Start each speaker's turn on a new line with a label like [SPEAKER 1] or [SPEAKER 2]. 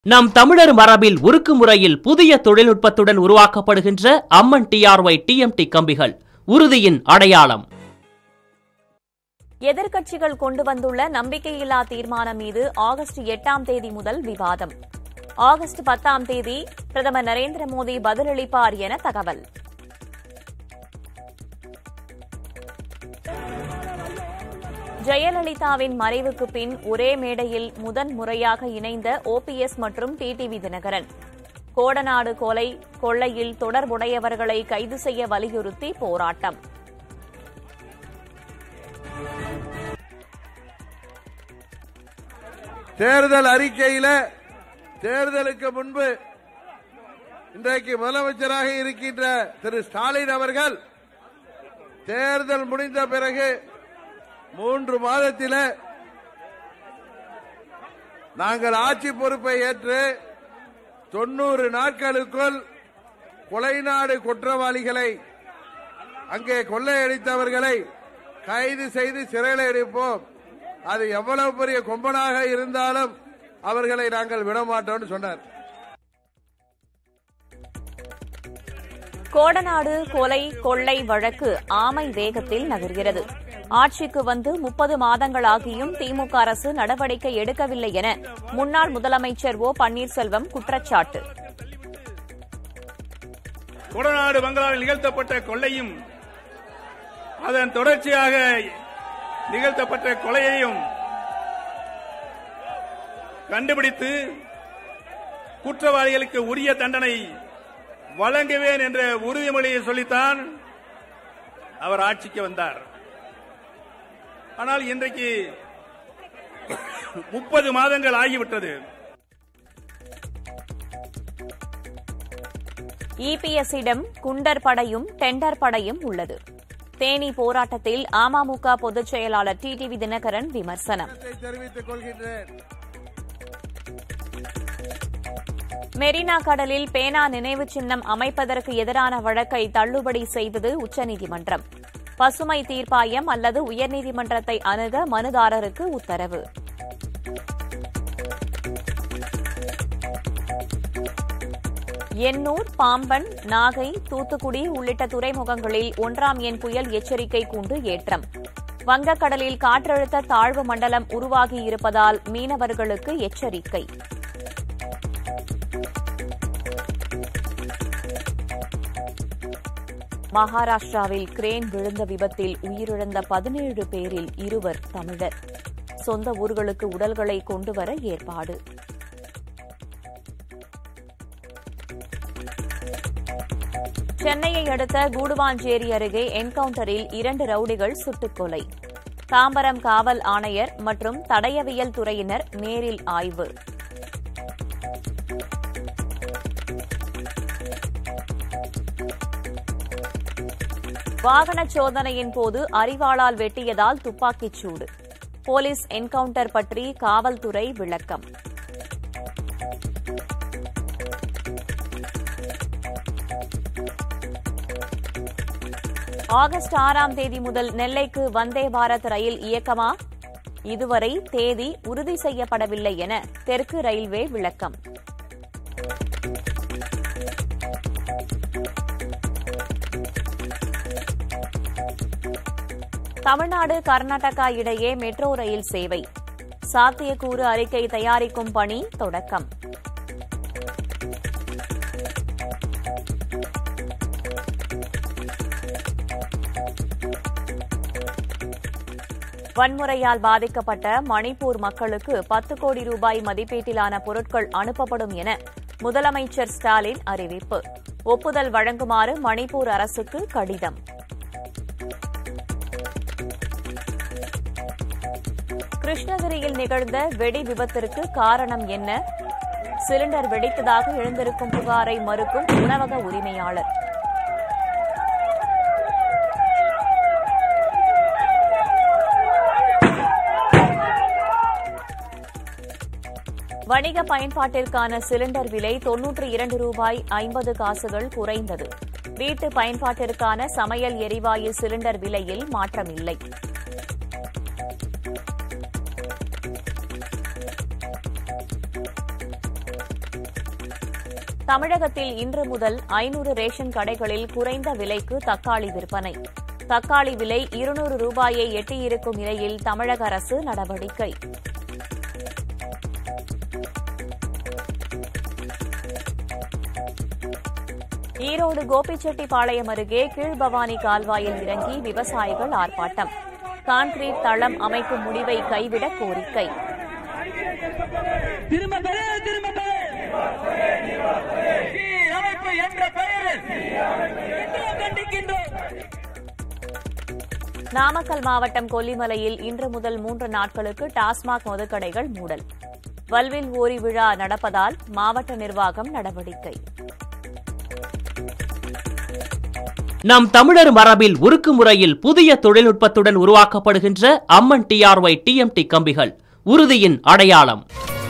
[SPEAKER 1] நம் தமிழர் மரபில் உருக்கு முறையில் புதிய தொழில்நுட்பத்துடன் உருவாக்கப்படுகின்ற அம்மன் டிஆர்ஒய் டிஎம்டி கம்பிகள் உறுதியின் அடையாளம்
[SPEAKER 2] எதிர்க்கட்சிகள் கொண்டு வந்துள்ள நம்பிக்கையில்லா தீர்மானம் மீது ஆகஸ்ட் எட்டாம் தேதி முதல் விவாதம் ஆகஸ்ட் பத்தாம் தேதி பிரதமர் நரேந்திர மோடி பதிலளிப்பார் என தகவல் ஜெயலலிதாவின் மறைவுக்கு பின் ஒரே மேடையில் முதன் முறையாக இணைந்த ஓபிஎஸ் மற்றும் டிடிவி தினகரன் கோடநாடு கொலை கொள்ளையில் தொடர்புடையவர்களை கைது செய்ய வலியுறுத்தி போராட்டம்
[SPEAKER 3] தேர்தல் அறிக்கையில தேர்தலுக்கு முன்பு இன்றைக்கு முதலமைச்சராக இருக்கின்ற திரு ஸ்டாலின் அவர்கள் தேர்தல் முடிந்த பிறகு மூன்று மாதத்தில நாங்கள் ஆட்சி பொறுப்பை ஏற்று தொண்ணூறு நாட்களுக்குள் கொலைநாடு குற்றவாளிகளை அங்கே கொள்ளையடித்தவர்களை கைது செய்து சிறையில் அடைப்போம் அது எவ்வளவு பெரிய கொம்பனாக இருந்தாலும் அவர்களை நாங்கள் விடமாட்டோம்னு சொன்னார்
[SPEAKER 2] கோடநாடு கொலை கொள்ளை வழக்கு ஆமை வேகத்தில் நகர்கிறது ஆட்சிக்கு வந்து முப்பது மாதங்களாகியும் திமுக அரசு நடவடிக்கை எடுக்கவில்லை என முன்னாள் முதலமைச்சர் ஓ பன்னீர்செல்வம் குற்றச்சாட்டு
[SPEAKER 4] கொடநாடு பங்களாவில் நிகழ்த்தப்பட்ட கொள்ளையும் அதன் தொடர்ச்சியாக நிகழ்த்தப்பட்ட கொலையையும் கண்டுபிடித்து குற்றவாளிகளுக்கு உரிய தண்டனை வழங்குவேன் என்ற உறுதிமொழியை சொல்லித்தான் அவர் ஆட்சிக்கு வந்தார் ஆனால் இன்றைக்கு முப்பது மாதங்கள் ஆகிவிட்டது
[SPEAKER 2] இபிஎஸ்ஸிடம் குண்டர் படையும் டெண்டர் படையும் உள்ளது தேனி போராட்டத்தில் அமமுக பொதுச் செயலாளர் டிடிவி தினகரன் விமர்சனம்
[SPEAKER 3] தெரிவித்துக் கொள்கின்றேன்
[SPEAKER 2] மெரினா கடலில் பேனா நினைவு சின்னம் அமைப்பதற்கு எதிரான வழக்கை தள்ளுபடி செய்தது உச்சநீதிமன்றம் பசுமை தீர்ப்பாயம் அல்லது உயர்நீதிமன்றத்தை அணுக மனுதாரருக்கு உத்தரவு எண்ணூர் பாம்பன் நாகை தூத்துக்குடி உள்ளிட்ட துறைமுகங்களில் ஒன்றாம் எண் புயல் எச்சரிக்கை கூண்டு ஏற்றம் வங்கக்கடலில் காற்றழுத்த தாழ்வு மண்டலம் உருவாகியிருப்பதால் மீனவர்களுக்கு எச்சரிக்கை மகாராஷ்டிராவில் கிரேன் விழுந்த விபத்தில் உயிரிழந்த பதினேழு பேரில் இருவர் தமிழர் சொந்த ஊர்களுக்கு உடல்களை கொண்டுவர ஏற்பாடு சென்னையை அடுத்த கூடுவாஞ்சேரி அருகே என்கவுண்டரில் இரண்டு ரவுடிகள் சுட்டுக் கொலை தாம்பரம் காவல் ஆணையர் மற்றும் தடயவியல் துறையினர் நேரில் ஆய்வு வாகன சோதனையின் போது அரிவாளால் வெட்டியதால் துப்பாக்கிச் சூடு போலீஸ் என்கவுண்டர் பற்றி காவல்துறை விளக்கம் ஆகஸ்ட் ஆறாம் தேதி முதல் நெல்லைக்கு வந்தே பாரத் ரயில் இயக்கமா இதுவரை தேதி உறுதி செய்யப்படவில்லை என தெற்கு ரயில்வே விளக்கம் தமிழ்நாடு கர்நாடகா இடையே மெட்ரோ ரயில் சேவை சாத்தியக்கூறு அறிக்கை தயாரிக்கும் பணி தொடக்கம் வன்முறையால் பாதிக்கப்பட்ட மணிப்பூர் மக்களுக்கு பத்து கோடி ரூபாய் மதிப்பீட்டிலான பொருட்கள் அனுப்பப்படும் என முதலமைச்சர் ஸ்டாலின் அறிவிப்பு ஒப்புதல் வழங்குமாறு மணிப்பூர் அரசுக்கு கடிதம் கிருஷ்ணகிரியில் நிகழ்ந்த வெடி விபத்திற்கு காரணம் என்ன சிலிண்டர் வெடித்ததாக எழுந்திருக்கும் புகாரை மறுக்கும் உணவக உரிமையாளர் வணிக பயன்பாட்டிற்கான சிலிண்டர் விலை தொன்னூற்று இரண்டு ரூபாய் ஐம்பது காசுகள் குறைந்தது வீட்டு பயன்பாட்டிற்கான சமையல் எரிவாயு சிலிண்டர் விலையில் மாற்றமில்லை தமிழகத்தில் இன்று முதல் ஐநூறு ரேஷன் கடைகளில் குறைந்த விலைக்கு தக்காளி விற்பனை தக்காளி விலை இருநூறு ரூபாயை எட்டியிருக்கும் நிலையில் தமிழக அரசு நடவடிக்கை ஈரோடு கோபிச்செட்டிப்பாளையம் அருகே கீழ்பவானி கால்வாயில் இறங்கி விவசாயிகள் ஆர்ப்பாட்டம் கான்கிரீட் தளம் அமைக்கும் முடிவை கைவிட கோரிக்கை
[SPEAKER 5] திரும்ப பெரு திரும்ப பெரு அமைப்பு என்ற பெயரில் கண்டிக்கின்றோம்
[SPEAKER 2] நாமக்கல் மாவட்டம் கொல்லிமலையில் இன்று முதல் மூன்று நாட்களுக்கு டாஸ்மாக் மதுக்கடைகள் மூடல் வல்வில் ஓரி விழா நடப்பதால் மாவட்ட நிர்வாகம் நடவடிக்கை
[SPEAKER 1] நம் தமிழர் மரபில் உருக்கு முறையில் புதிய தொழில்நுட்பத்துடன் உருவாக்கப்படுகின்ற அம்மன் டிஆர்ஒய் டிஎம்டி கம்பிகள் உறுதியின் அடையாளம்